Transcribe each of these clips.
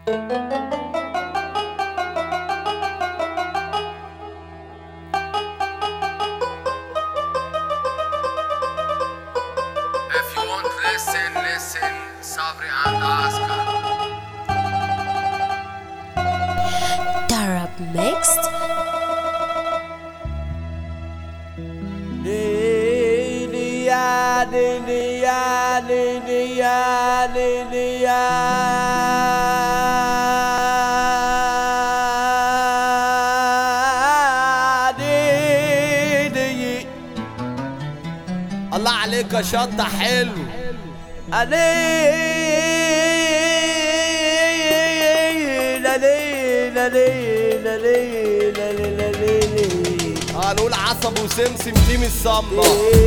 If you want listen, listen, Sabri and Oscar. Darab Mixed. ليلي يا ليلي يا ليلي يا ليلي يا ليلي الله عليك يا شطة حلو ليلة ليلة ليلة ليلة ليلة ليلة هنقول عصب وسمسم تيم الصمة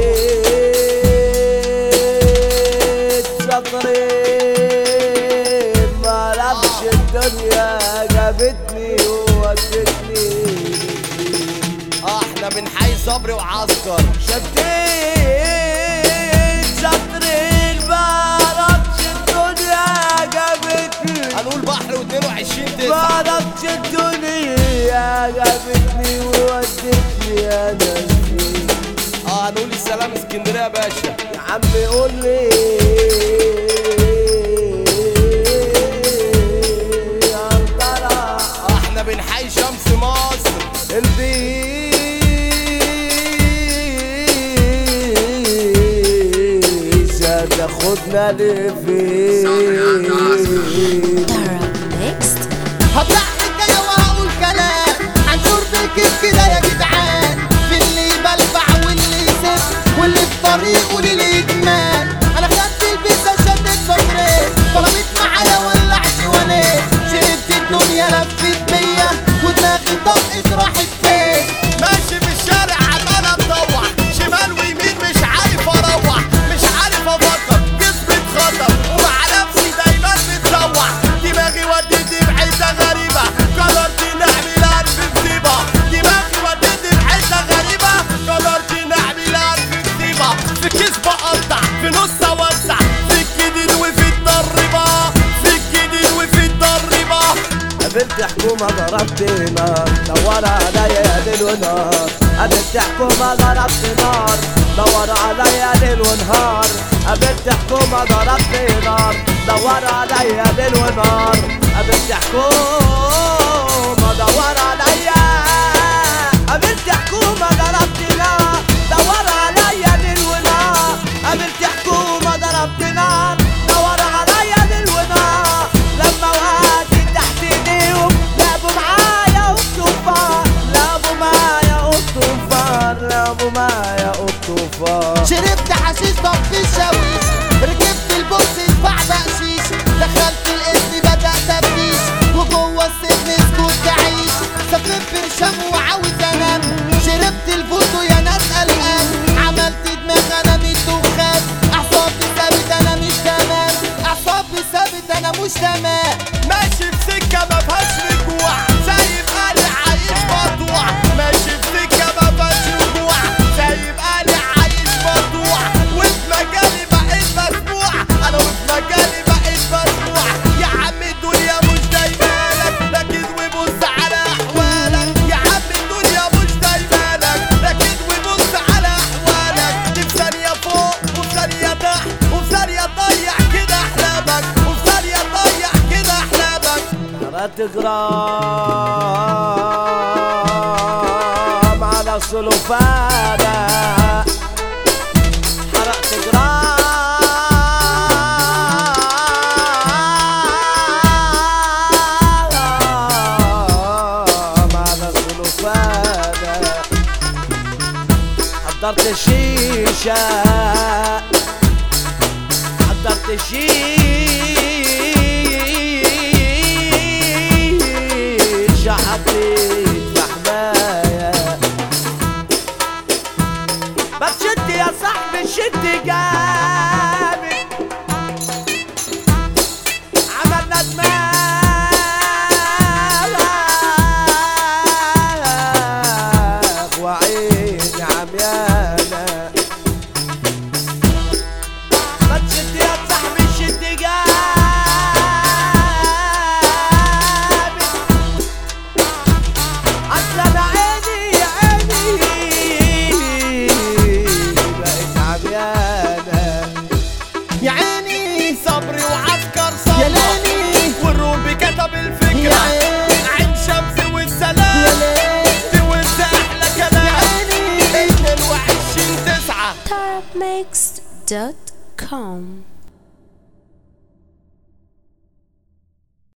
سطرين ما لعبش الدنيا جابتني وودتني اه احنا بنحيي صبري وعسكر شديت سطرين ما لعبش الدنيا جابتني هنقول بحر و22 تسعة ما لعبش الدنيا جابتني وودتني انا فين اه هنقول السلام اسكندريه يا باشا يا عم قول لي يا ترى احنا بنحيي شمس مصر البيزا تاخدنا لفين Darab Mixed. هطلع حكاية وهقول كلام عن شرب كيف كده يا جدعان في اللي بلبع واللي يسف واللي في طريقه للإدمان أنا خدت البيزا شدت صدري طلبت معايا ولع شوانيه شربت الدنيا لفت بيا ودماغي طقت راحت فين ماشي في الشارع عمال اتطوع شمال ويمين مش عارف اروح مش عارف افكر جسمي اتخطر ومع نفسي دايما متسوح دماغي وديتني بحته غريبه قررت نعمل الف مصيبه دماغي وديتني بحته غريبه قررت نعمل الف مصيبه في كيس بقطع في نص اوسع في الجديد وفي الضربه في الجديد وفي الضربه قابلت حكومة ضربت نار دور عليا ليل ونهار قابلت حكومة ضربت نار دور عليا ليل ونهار قابلت حكومة ضربت نار دور عليا ليل ونهار قابلت حكومة دور عليا قابلت حكومة ضربت نار دور عليا ليل ونهار قابلت حكومة ضربت نار دور عليا ليل ونهار لما وقعت تحت ايديهم لعبوا معايا قطوفار لعبوا معايا قطوفار لعبوا معايا قطوفار شربت حشيش طب في الشاويش ركبت البوكس ادفع بقشيش دخلت الاسم بدأت ابنيش وجوه السجن اسكت تعيش سافرت برشام وعاوز انام شربت الفوتو يا ناس قلقان عملت دماغ انا مش دخان اعصابي ثابت انا مش تمام اعصابي ثابت انا مش تمام ماشي في سكة ما فيهاش رجوع سايب قالي عايش مقطوع ماشي في سكة ما فيهاش رجوع سايب قالي عايش مقطوع وفي مجالي بقيت مسموع انا وفي مجالي بقيت مسموع يا عم الدنيا مش دايمالك ركز وبص على احوالك يا عم الدنيا مش دايمالك ركز وبص على احوالك دي في ثانية فوق وفي ثانية تحت وفي ثانية تضيع كده احلامك وفي ثانية تضيع كده احلامك قرأت جرام على سلوفانا حرقت جرام على سلوفانا حضرت شيشة حضرت شيشة حطيت في حماية ما تشد يا صاحبي شد جامد عملنا دماغ وعيني عميانة ما تشد يا صاحبي شد جامد tarabmixed.com